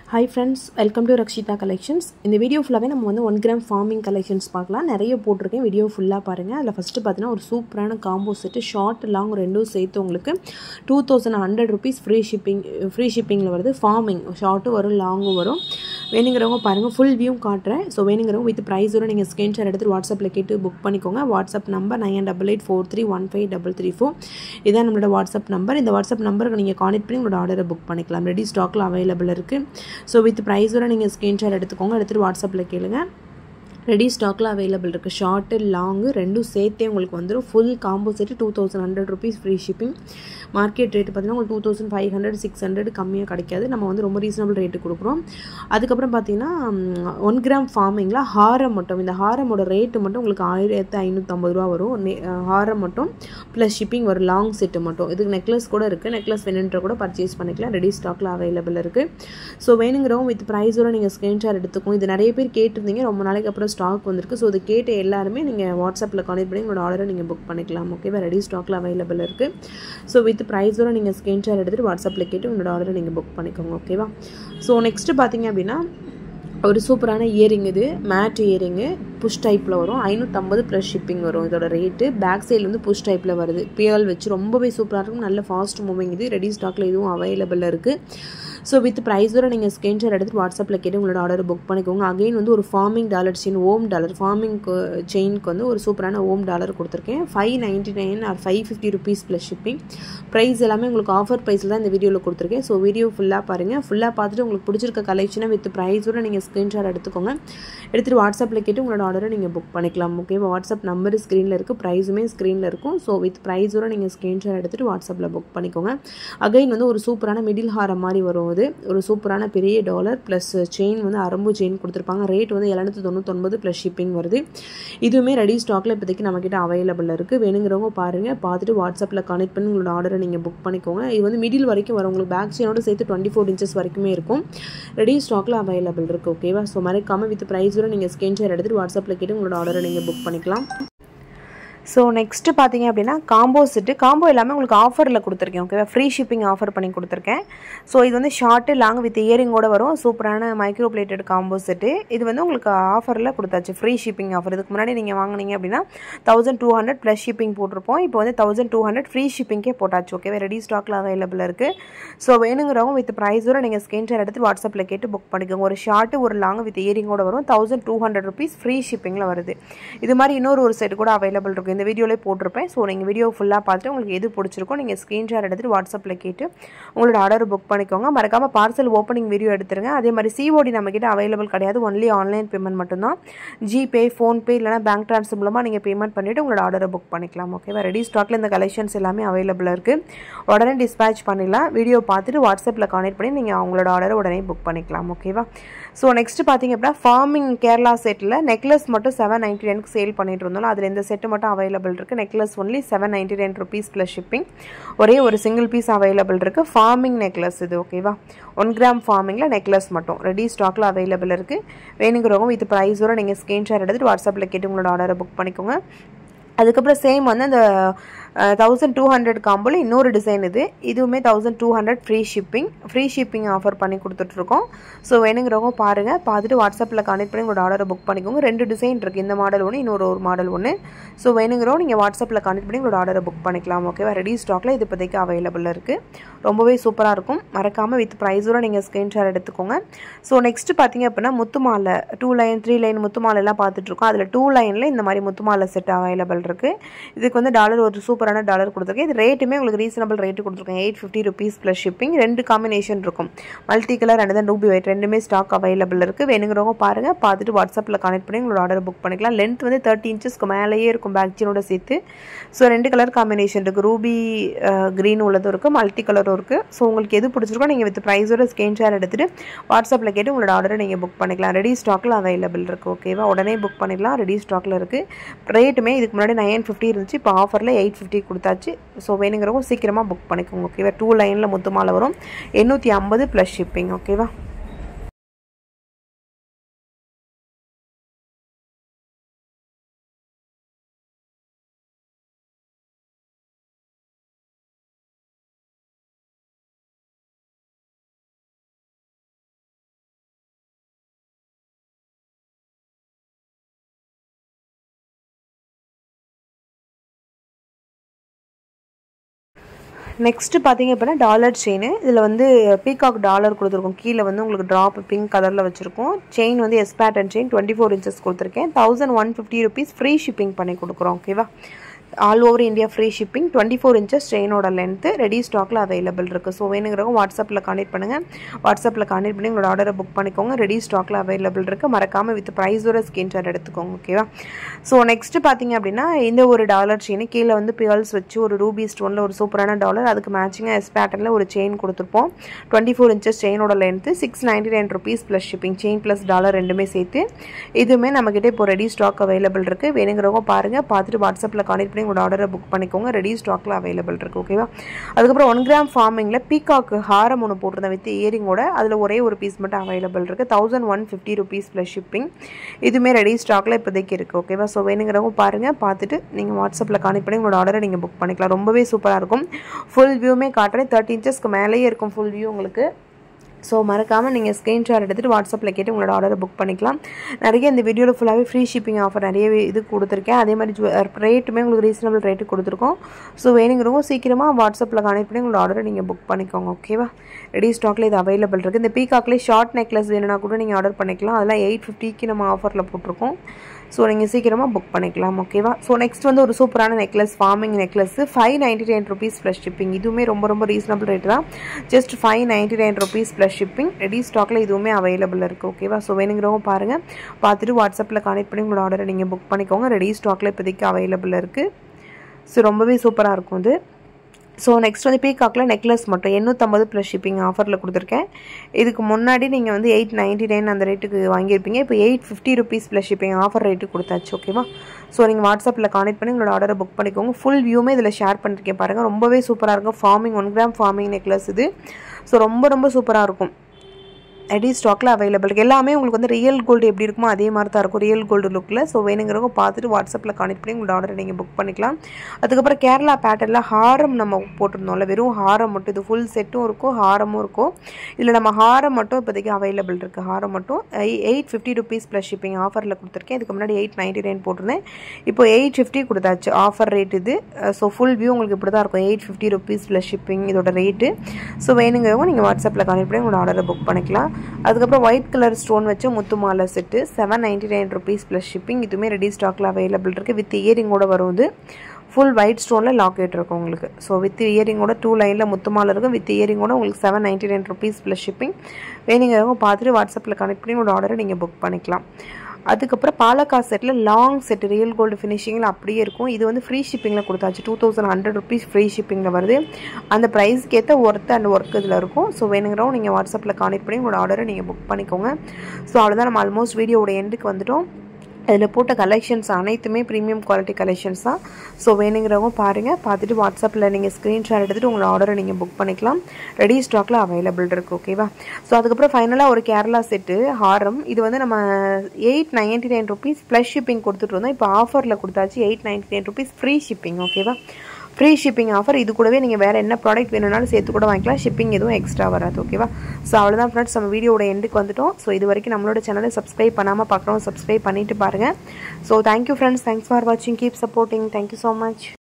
hi friends welcome to Rakshitha collections இந்த video ஃபுல்லாகவே நம்ம வந்து ஒன் கிராம் ஃபார்மிங் கலெக்ஷன்ஸ் பார்க்கலாம் நிறைய போட்டிருக்கேன் வீடியோ ஃபுல்லாக பாருங்கள் அதில் ஃபஸ்ட்டு பார்த்தீங்கன்னா ஒரு சூப்பரான காம்போ செட்டு ஷார்ட் லாங் ரெண்டும் சேர்த்து உங்களுக்கு two thousand hundred rupees free shipping free ஷிப்பிங்கில் வருது ஃபார்மிங் ஷார்ட்டும் வரும் லாங்கும் வரும் வேணுங்கிறவங்க பாருங்கள் ஃபுல் வியூ காட்டுறேன் ஸோ வேணுங்கிறவங்க வித் ப்ரைஸோட நீங்கள் ஸ்க்ரீன்ஷாட் எடுத்து வாட்ஸ்அப்பில் கேட்டு புக் பண்ணிக்கோங்க WhatsApp number nine double eight four three one five double three four இதான் நம்மளோட வாட்ஸ்அப் நம்பர் இந்த வாட்ஸ்அப் நம்பருக்கு நீங்கள் கான்டெக்ட் பண்ணி உங்களோட ஆர்டரை புக் பண்ணிக்கலாம் ரெடி ஸ்டாக்கில் அவைலபிள் இருக்குது ஸோ வித் ப்ரைஸோட நீங்கள் ஸ்க்ரீன்ஷாட் எடுத்துக்கோங்க எடுத்துகிட்டு வாட்ஸ்அப்பில் கேளுங்க ரெடி ஸ்டாக்கில் அவைலபிள் இருக்குது ஷார்ட்டு லாங்கு ரெண்டும் சேர்த்தே உங்களுக்கு வந்துடும் full combo set two thousand hundred rupees free shipping market rate பார்த்தீங்கன்னா உங்களுக்கு two thousand five hundred six hundred கம்மியாக கிடைக்காது நம்ம வந்து ரொம்ப ரீசனபிள் ரேட்டு கொடுக்குறோம் அதுக்கப்புறம் பார்த்தீங்கன்னா ஒன் கிராம் ஃபார்மிங்கில் ஹாரம் மட்டும் இந்த ஹாரமோட ரேட்டு மட்டும் உங்களுக்கு ஆயிரத்து ஐநூற்றம்பது ரூபா வரும் ஹாரம் மட்டும் ப்ளஸ் ஷிப்பிங் வரும் லாங் செட்டு மட்டும் இதுக்கு நெக்லஸ் கூட இருக்குது நெக்லஸ் வேணுன்ற கூட பர்ச்சேஸ் பண்ணிக்கலாம் ரெடி ஸ்டாக்கில் அவைலபிள் இருக்குது ஸோ வேணுங்கிறவங்க வித் ப்ரைஸோட நீங்கள் ஸ்க்ரீன்ஷாட் எடுத்துக்கும் இது நிறைய பேர் கேட்டிருந்தீங்க ரொம்ப நாளைக்கு அப்புறம் ஸ்டாக் வந்திருக்கு ஸோ இது கேட்ட எல்லாருமே நீங்கள் வாட்ஸ்அப்பில் கான்டெக்ட் பண்ணி உங்களோட ஆர்டரை நீங்கள் புக் பண்ணிக்கலாம் ஓகேவா ரெடி ஸ்டாக்கில் அவைலபிள் இருக்குது ஸோ வித் ப்ரைஸோட நீங்கள் ஸ்க்ரீன்ஷாட் எடுத்துகிட்டு வாட்ஸ்அப்பில் கேட்டு உங்களோட ஆர்டரை நீங்கள் புக் பண்ணிக்கோங்க ஓகேவா ஸோ நெக்ஸ்ட்டு பார்த்தீங்க அப்படின்னா ஒரு சூப்பரான இயரிங் இது மேட் இயரிங்கு புஷ் டைப்பில் வரும் ஐநூற்றம்பது ப்ளஸ் ஷிப்பிங் வரும் இதோட ரேட்டு பேக் சைடில் வந்து புஷ் டைப்பில் வருது பியல் வச்சு ரொம்பவே சூப்பராக இருக்கும் நல்ல ஃபாஸ்ட் மூவிங் இது ரெடி ஸ்டாக்கில் இதுவும் அவைலபிளில் இருக்குது ஸோ வித் ப்ரைஸோட நீங்கள் ஸ்க்ரீன்ஷாட் எடுத்துகிட்டு வாட்ஸ்அப்பில் கேட்டு உங்களோட ஆர்டர் புக் பண்ணிக்கோங்க அகைன் வந்து ஒரு forming dollar chain Om dollar forming செயினுக்கு வந்து ஒரு சூப்பரான ஓம் டாலர் கொடுத்துருக்கேன் five ninety nine or five fifty rupees plus shipping price எல்லாமே உங்களுக்கு ஆஃபர் ப்ரைஸில் தான் இந்த வீடியோவில் கொடுத்துருக்கேன் ஸோ வீடியோ ஃபுல்லாக பாருங்கள் ஃபுல்லாக பார்த்துட்டு உங்களுக்கு பிடிச்சிருக்க கலெக்ஷனை வித் ப்ரைஸோட நீங்கள் ஸ்க்ரீன்ஷாட் எடுத்துக்கோங்க எடுத்துகிட்டு வாட்ஸ்அப்பில் கேட்டு உங்களோட ஆர்டரை நீங்கள் புக் பண்ணிக்கலாம் ஓகேவா வாட்ஸ்அப் நம்பர் ஸ்க்ரீனில் இருக்குது ப்ரைஸுமே ஸ்க்ரீனில் இருக்கும் ஸோ வித் ப்ரைஸோட நீங்கள் ஸ்க்ரீன்ஷாட் எடுத்துகிட்டு வாட்ஸ்அப்பில் புக் பண்ணிக்கோங்க அகைன் வந்து ஒரு சூப்பரான மிடில் ஹாரம் மாதிரி வரும் அது ஒரு சூப்பரான பெரிய டாலர் ப்ளஸ் செயின் வந்து அரம்பு செயின் கொடுத்துருப்பாங்க ரேட் வந்து எழுநூற்றி தொண்ணூத்தொன்பது ப்ளஸ் ஷிப்பிங் வருது இதுவுமே ரெடி ஸ்டாக்கில் இப்போதைக்கு நம்மக்கிட்ட அவைலபிள் இருக்குது வேணுங்கிறவங்க பாருங்கள் பார்த்துட்டு வாட்ஸ்அப்பில் கனெக்ட் பண்ணி உங்களோட ஆர்டரை நீங்கள் புக் பண்ணிக்கோங்க இது வந்து மிடில் வரைக்கும் வரும் உங்களுக்கு பேக் செயினோட சேர்த்து டுவெண்ட்டி ஃபோர் இன்ச்சஸ் வரைக்குமே இருக்கும் ரெடி ஸ்டாக்கில் அவைலபிள் இருக்குது ஓகேவா ஸோ மறக்காமல் வித் ப்ரைஸோட நீங்கள் ஸ்க்ரீன்ஷாட் எடுத்துகிட்டு வாட்ஸ்அப்பில் கேட்டு உங்களோட ஆர்டரை நீங்கள் புக் பண்ணிக்கலாம் ஸோ நெக்ஸ்ட்டு பார்த்தீங்க அப்படின்னா காம்போ செட்டு காம்போ எல்லாமே உங்களுக்கு ஆஃபரில் கொடுத்துருக்கேன் ஓகேவா ஃப்ரீ ஷிப்பிங் ஆஃபர் பண்ணி கொடுத்துருக்கேன் ஸோ இது வந்து ஷார்ட்டு லாங் வித் இயரிங்கோட வரும் சூப்பரான மைக்ரோ பிளேட்டட் காம்போ செட்டு இது வந்து உங்களுக்கு ஆஃபரில் கொடுத்தாச்சு ஃப்ரீ ஷிப்பிங் ஆஃபர் இதுக்கு முன்னாடி நீங்கள் வாங்கினீங்க அப்படின்னா thousand two hundred plus shipping போட்டிருப்போம் இப்போ வந்து தௌசண்ட் டூ ஹண்ட்ரட் ஃப்ரீ ஷிப்பிங்கே போட்டாச்சு ஓகேவா ரெடி ஸ்டாக்கில் அவைலபிள் இருக்குது ஸோ வேணுங்கிறவங்க வித் ப்ரைஸோட நீங்கள் ஸ்க்ரீன்ஷாட் எடுத்து வாட்ஸ்அப்பில் கேட்டு புக் பண்ணிக்கோங்க ஒரு ஷார்ட்டு ஒரு லாங் வித் இயரிங்கோட வரும் thousand two hundred rupees free ஷிப்பிங்கில் வருது இது மாதிரி இன்னொரு ஒரு செட் கூட அவைலபிள் இருக்கும் இந்த வீடியோவில் போட்டிருப்பேன் ஸோ நீங்கள் வீடியோ ஃபுல்லாக பார்த்துட்டு உங்களுக்கு எது பிடிச்சிருக்கோ நீங்கள் ஸ்க்ரீன்ஷாட் எடுத்துகிட்டு வாட்ஸ்அப்பில் கேட்டு உங்களோட ஆர்டர் புக் பண்ணிக்கோங்க மறக்காமல் பார்சல் ஓப்பனிங் வீடியோ எடுத்துருங்க அதே மாதிரி சிஓடி நம்மக்கிட்ட அவைலபிள் கிடையாது ஒன்லி ஆன்லைன் பேமெண்ட் மட்டும்தான் ஜிபே ஃபோன்பே இல்லைனா பேங்க் ட்ரான்ஸ்ஃபர் மூலமாக நீங்கள் பேமெண்ட் பண்ணிவிட்டு உங்களோட ஆர்டரை புக் பண்ணிக்கலாம் ஓகேவா ரெடி ஸ்டாக்கில் இந்த கலெக்ஷன்ஸ் எல்லாமே அவைலபிளாக இருக்குது உடனே டிஸ்பேச் பண்ணிடலாம் வீடியோ பார்த்துட்டு வாட்ஸ்அப்பில் கான்டெக்ட் பண்ணி நீங்கள் அவங்களோட ஆர்டரை உடனே புக் பண்ணிக்கலாம் ஓகேவா ஸோ நெக்ஸ்ட் பார்த்தீங்க அப்படின்னா ஃபார்மிங் கேரளா செட்டில் நெக்லஸ் மட்டும் செவன் நைன்ட்டி நைனுக்கு சேல் பண்ணிட்டு இருந்தோம் அதில் இந்த செட்டு மட்டும் அவைலபிள் இருக்குது necklace only seven ninety nine rupees plus shipping ஒரே ஒரு சிங்கிள் பீஸ் அவைலபிள் இருக்குது ஃபார்மிங் நெக்லஸ் இது ஓகேவா ஒன் கிராம் ஃபார்மிங்கில் நெக்லஸ் மட்டும் ரெடி ஸ்டாக்கில் அவைலபிள் இருக்குது வேணுங்கிறவங்க வித் ப்ரைஸோட நீங்கள் ஸ்க்ரீன்ஷாட் எடுத்துகிட்டு வாட்ஸ்அப்பில் கேட்டு உங்களோட ஆர்டரை புக் பண்ணிக்கோங்க அதுக்கப்புறம் சேம் வந்து அந்த தௌசண்ட் டூ ஹண்ட்ரட் காம்போவில் இன்னொரு டிசைன் இது இதுவுமே thousand two hundred free shipping free shipping offer பண்ணி கொடுத்துட்ருக்கோம் ஸோ வேணுங்கிறவங்க பாருங்கள் பார்த்துட்டு வாட்ஸ்அப்பில் கனெக்ட் பண்ணி உங்களோட ஆர்டரை புக் பண்ணிக்கோங்க ரெண்டு டிசைன் இருக்குது இந்த மாடல் ஒன்று இன்னொரு ஒரு மாடல் ஒன்று ஸோ வேணுங்கிறவங்க நீங்கள் வாட்ஸ்அப்பில் கனெக்ட் பண்ணி உங்களோட ஆர்டரை புக் பண்ணிக்கலாம் ஓகேவா ரெடி ஸ்டாக்கில் இது இப்போதைக்கு அவைலபிள் இருக்குது ரொம்பவே சூப்பராக இருக்கும் மறக்காமல் வித் ப்ரைஸோட நீங்கள் ஸ்க்ரீன்ஷாட் எடுத்துக்கோங்க ஸோ நெக்ஸ்ட் பார்த்தீங்க அப்படின்னா முத்து மாலை டூ லைன் த்ரீ லைன் முத்து மாலைலாம் பார்த்துட்ருக்கோம் அதில் டூ லைனில் இந்த மாதிரி முத்து மாலை செட் அவைலபிள் இருக்குது இதுக்கு வந்து டாலர் ஒரு சூப்பரான டாலர் கொடுத்துருக்கேன் இது ரேட்டுமே உங்களுக்கு ரீசனபிள் ரேட்டு கொடுத்துருக்கேன் eight fifty rupees plus shipping ரெண்டு காம்பினேஷன் இருக்கும் மல்டி கலர் அண்ட் தான் ரூபி ஒயிட் ரெண்டுமே ஸ்டாக் அவைலபிள் இருக்குது வேணுங்கிறவங்க பாருங்கள் பார்த்துட்டு வாட்ஸ்அப்பில் கனெக்ட் பண்ணி உங்களோட ஆர்டர் புக் பண்ணிக்கலாம் லென்த் வந்து தேர்ட்டி இன்ச்சஸ்க்கு மேலேயே இருக்கும் பேக்ஜினோட சேர்த்து ஸோ ரெண்டு கலர் காம்பினேஷன் இருக்குது ரூபி க்ரீன் உள்ளதும் இருக்குது மல்டி கலரும் இருக்குது ஸோ உங்களுக்கு எது பிடிச்சிருக்கோ நீங்கள் வித் ப்ரைஸோட ஸ்க்ரீன்ஷாட் எடுத்துகிட்டு வாட்ஸ்அப்பில் கேட்டு உங்களோட ஆர்டரை நீங்கள் புக் பண்ணிக்கலாம் ரெடி ஸ்டாக்கில் அவைலபிள் இருக்குது ஓகேவா உடனே புக் பண்ணிக்கலாம் ரெடி ஸ்டாக்கில் இருக்குது ரேட்டுமே இதுக்கு முன்னாடி நைன் ஃபிஃப்டி இருந்துச்சு இப்போ ஆஃபரில் எயிட் ஃபிஃப்டி கொடுத்தாச்சு ஸோ வேணுங்கிறவங்க சீக்கிரமாக புக் பண்ணிக்கோங்க ஓகேவா டூ லைனில் முத்து மாலை வரும் எண்ணூற்றி ஐம்பது ப்ளஸ் ஷிப்பிங் ஓகேவா நெக்ஸ்ட்டு பார்த்தீங்க அப்படின்னா டாலர் செயின் இதில் வந்து பீகாக் டாலர் கொடுத்துருக்கோம் கீழே வந்து உங்களுக்கு ட்ராப் பிங்க் கலரில் வச்சுருக்கோம் செயின் வந்து S pattern chain twenty four inches கொடுத்துருக்கேன் thousand one fifty rupees free shipping பண்ணி கொடுக்குறோம் ஓகேவா all over India free shipping twenty four inches செயினோட லென்த்து ரெடி ஸ்டாக்கில் அவைலபிள் இருக்குது ஸோ வேணுங்கிறவங்க வாட்ஸ்அப்பில் கான்டெக்ட் பண்ணுங்கள் வாட்ஸ்அப்பில் கான்டெக்ட் பண்ணி உங்களோட ஆர்டரை புக் பண்ணிக்கோங்க ரெடி ஸ்டாக்கில் அவைலபிள் இருக்குது மறக்காமல் வித் ப்ரைஸோட ஸ்கிரீன்ஷாட் எடுத்துக்கோங்க ஓகேவா ஸோ நெக்ஸ்ட்டு பார்த்தீங்க அப்படின்னா இந்த ஒரு டாலர் செயின் கீழே வந்து பியர்ஸ் வச்சு ஒரு ரூபி ஸ்டோனில் ஒரு சூப்பரான டாலர் அதுக்கு மேட்சிங்காக எஸ் பேட்டர்னில் ஒரு செயின் கொடுத்துருப்போம் டுவெண்ட்டி ஃபோர் இன்ச்சஸ் செயினோட length six ninety nine rupees plus shipping chain plus dollar ரெண்டுமே சேர்த்து இதுவுமே நம்மக்கிட்ட இப்போ ரெடி ஸ்டாக் அவைலபிள் இருக்குது வேணுங்கிறவங்க பாருங்கள் பார்த்துட்டு வாட்ஸ்அப்பில் கான்டெக்ட் பண்ணி உங்களோட ஆர்டரை புக் பண்ணிக்கோங்க ரெடி ஸ்டாக்கில் அவைலபிள் இருக்குது ஓகேவா அதுக்கப்புறம் ஒன் கிராம் ஃபார்மிங்கில் பீகாக்கு ஹாரம் ஒன்று போட்டிருந்தேன் வித் இயரிங்கோட அதில் ஒரே ஒரு பீஸ் மட்டும் அவைலபிள் இருக்குது thousand one fifty rupees plus shipping இதுவுமே ரெடி ஸ்டாக்கில் இப்போதைக்கு இருக்குது ஓகேவா ஸோ வேணுங்கிறவங்க பாருங்கள் பார்த்துட்டு நீங்கள் வாட்ஸ்அப்பில் கான்டெக்ட் பண்ணி உங்களோட ஆர்டரை நீங்கள் புக் பண்ணிக்கலாம் ரொம்பவே சூப்பராக இருக்கும் ஃபுல் வியூமே காட்டுறேன் தேர்ட்டி இன்ச்சஸ்க்கு மேலேயே இருக்கும் ஃபுல் வியூ உங்களுக்கு ஸோ மறக்காமல் நீங்கள் ஸ்க்ரீன்ஷாட் எடுத்துகிட்டு வாட்ஸ்அப்பில் கேட்டு உங்களோட ஆர்டரை புக் பண்ணிக்கலாம் நிறைய இந்த வீடியோவில் ஃபுல்லாகவே ஃப்ரீ ஷிப்பிங் ஆஃபர் நிறைய இது கொடுத்துருக்கேன் அதே மாதிரி ரேட்டுமே உங்களுக்கு ரீசனபிள் ரேட்டு கொடுத்துருக்கோம் ஸோ வேணுங்கிறவங்க சீக்கிரமாக வாட்ஸ்அப்பில் கனெக்ட் பண்ணி உங்களோட ஆர்டரை நீங்கள் புக் பண்ணிக்கோங்க ஓகேவா ரெடி ஸ்டாக்கில் இது அவைலபிள் இருக்குது இந்த பீகாக்லேயே ஷார்ட் நெக்லஸ் வேணும்னா கூட நீங்கள் ஆர்டர் பண்ணிக்கலாம் அதெல்லாம் எயிட் ஃபிஃப்டிக்கு நம்ம ஆஃபரில் போட்டிருக்கோம் ஸோ நீங்கள் சீக்கிரமாக புக் பண்ணிக்கலாம் ஓகேவா ஸோ நெக்ஸ்ட் வந்து ஒரு சூப்பரான necklace forming necklace five ninety nine rupees plus shipping இதுவுமே ரொம்ப ரொம்ப ரீசனபிள் ரேட் தான் just five ninety nine rupees plus shipping ready ஸ்டாக்கில் இதுவுமே அவைலபிள் இருக்குது ஓகேவா ஸோ வேணுங்கிறவங்க பாருங்கள் பார்த்துட்டு வாட்ஸ்அப்பில் கனெக்ட் பண்ணி உங்களோட ஆர்டரை நீங்கள் புக் பண்ணிக்கோங்க ரெடி ஸ்டாக்கில் இப்போதைக்கு அவைலபிள் இருக்குது ஸோ ரொம்பவே சூப்பராக இருக்கும் இது ஸோ நெக்ஸ்ட் வந்து பீகாக்கில் நெக்லஸ் மட்டும் எண்ணூற்றம்பது ப்ளஸ் ஷிப்பிங் ஆஃபரில் கொடுத்துருக்கேன் இதுக்கு முன்னாடி நீங்கள் வந்து எயிட் நைன்ட்டி நைன் அந்த ரேட்டுக்கு வாங்கியிருப்பீங்க இப்போ eight fifty rupees plus shipping offer rate கொடுத்தாச்சு ஓகேவா ஸோ நீங்கள் வாட்ஸ்அப்பில் கான்டெக்ட் பண்ணி உங்களோட ஆர்டரை புக் பண்ணிக்கோங்க ஃபுல் வியூமே இதில் ஷேர் பண்ணிருக்கேன் பாருங்கள் ரொம்பவே சூப்பராக இருக்கும் forming one gram forming necklace இது ஸோ ரொம்ப ரொம்ப சூப்பராக இருக்கும் ரெடி ஸ்டாக்கில் அவைலபிள் இருக்குது எல்லாமே உங்களுக்கு வந்து ரியல் கோல்டு எப்படி இருக்குமோ அதே மாதிரி தான் இருக்கும் ரியல் கோல்டு லுக்கில் ஸோ வேணுங்கிறவங்க பார்த்துட்டு வாட்ஸ்அப்பில் கனெக்ட் பண்ணி உங்களோட ஆர்டரை நீங்கள் புக் பண்ணிக்கலாம் அதுக்கப்புறம் கேரளா பேட்டர்னில் ஹாரம் நம்ம போட்டிருந்தோம்ல வெறும் ஹாரம் மட்டும் இது ஃபுல் செட்டும் இருக்கும் ஹாரமும் இருக்கும் இதில் நம்ம ஹாரம் மட்டும் இப்போதைக்கு அவைலபிள் இருக்குது ஹாரம் மட்டும் eight fifty rupees plus shipping ஆஃபரில் கொடுத்துருக்கேன் இதுக்கு முன்னாடி எயிட் நைன்ட்டி நைன் போட்டிருந்தேன் இப்போ எயிட் ஃபிஃப்டி கொடுத்தாச்சு ஆஃபர் ரேட் இது ஸோ ஃபுல் வியூ உங்களுக்கு இப்படி தான் இருக்கும் eight fifty rupees plus shipping இதோட ரேட்டு ஸோ வேணுங்கிறவங்க நீங்கள் வாட்ஸ்அப்பில் கனெக்ட் பண்ணி உங்களோட ஆர்டரை புக் பண்ணிக்கலாம் அதுக்கப்புறம் ஒயிட் கலர் ஸ்டோன் வச்சு முத்து மாலை set seven ninety nine rupees plus shipping இதுவுமே ரெடி ஸ்டாக்கில் அவைலபிள் இருக்குது வித் இயரிங்கோட வரும் இது ஃபுல் ஒயிட் ஸ்டோனில் லாக்கெட் இருக்கும் உங்களுக்கு ஸோ வித் இயரிங்கோட டூ லைனில் முத்து மாலை இருக்கும் வித் இயரிங்கோட உங்களுக்கு seven ninety nine rupees plus shipping வேணுங்கிறவங்க பார்த்துட்டு வாட்ஸ்அப்பில் கனெக்ட் பண்ணி உங்களோட ஆர்டரை நீங்கள் புக் பண்ணிக்கலாம் அதுக்கப்புறம் பாலக்கா செட்டில் லாங் செட் ரியல் கோல்டு ஃபினிஷிங்கில் அப்படியே இருக்கும் இது வந்து ஃப்ரீ ஷிப்பிங்கில் கொடுத்தாச்சு two thousand hundred rupees free ஷிப்பிங்கில் வருது அந்த ப்ரைஸ்க்கு ஏற்ற ஒர்த்து அண்ட் ஒர்க் இதில் இருக்கும் ஸோ வேணுங்கிறவங்க நீங்கள் வாட்ஸ்அப்பில் கான்டெக்ட் பண்ணி உங்களோட ஆர்டரை நீங்கள் புக் பண்ணிக்கோங்க ஸோ அவ்வளோதான் நம்ம ஆல்மோஸ்ட் வீடியோட எண்டுக்கு வந்துட்டோம் அதில் போட்ட கலெக்ஷன்ஸ் அனைத்துமே ப்ரீமியம் குவாலிட்டி கலெக்ஷன்ஸ் தான் ஸோ வேணுங்கிறவங்க பாருங்கள் பார்த்துட்டு வாட்ஸ்அப்பில் நீங்கள் ஸ்க்ரீன்ஷாட் எடுத்துகிட்டு உங்களோட ஆர்டரை நீங்கள் புக் பண்ணிக்கலாம் ரெடி ஸ்டாக்கில் அவைலபிள் இருக்குது ஓகேவா ஸோ அதுக்கப்புறம் ஃபைனலாக ஒரு கேரளா செட்டு ஹாரம் இது வந்து நம்ம eight ninety nine rupees plus shipping கொடுத்துட்டு இருந்தோம் இப்போ ஆஃபரில் கொடுத்தாச்சு eight ninety nine rupees free shipping ஓகேவா ஃப்ரீ ஷிப்பிங் ஆஃபர் இது கூடவே நீங்கள் வேறு என்ன ப்ராடக்ட் வேணும்னாலும் சேர்த்து கூட வாங்கிக்கலாம் ஷிப்பிங் எதுவும் எக்ஸ்ட்ரா வராது ஓகேவா ஸோ அவ்வளோதான் ஃப்ரெண்ட்ஸ் நம்ம வீடியோட எண்டுக்கு வந்துட்டோம் ஸோ இது வரைக்கும் நம்மளோட சேனலை சப்ஸ்கிரைப் பண்ணாமல் பார்க்குறோம் சப்ஸ்கிரைப் பண்ணிட்டு பாருங்கள் so thank you friends thanks for வாட்சிங் keep supporting thank you so much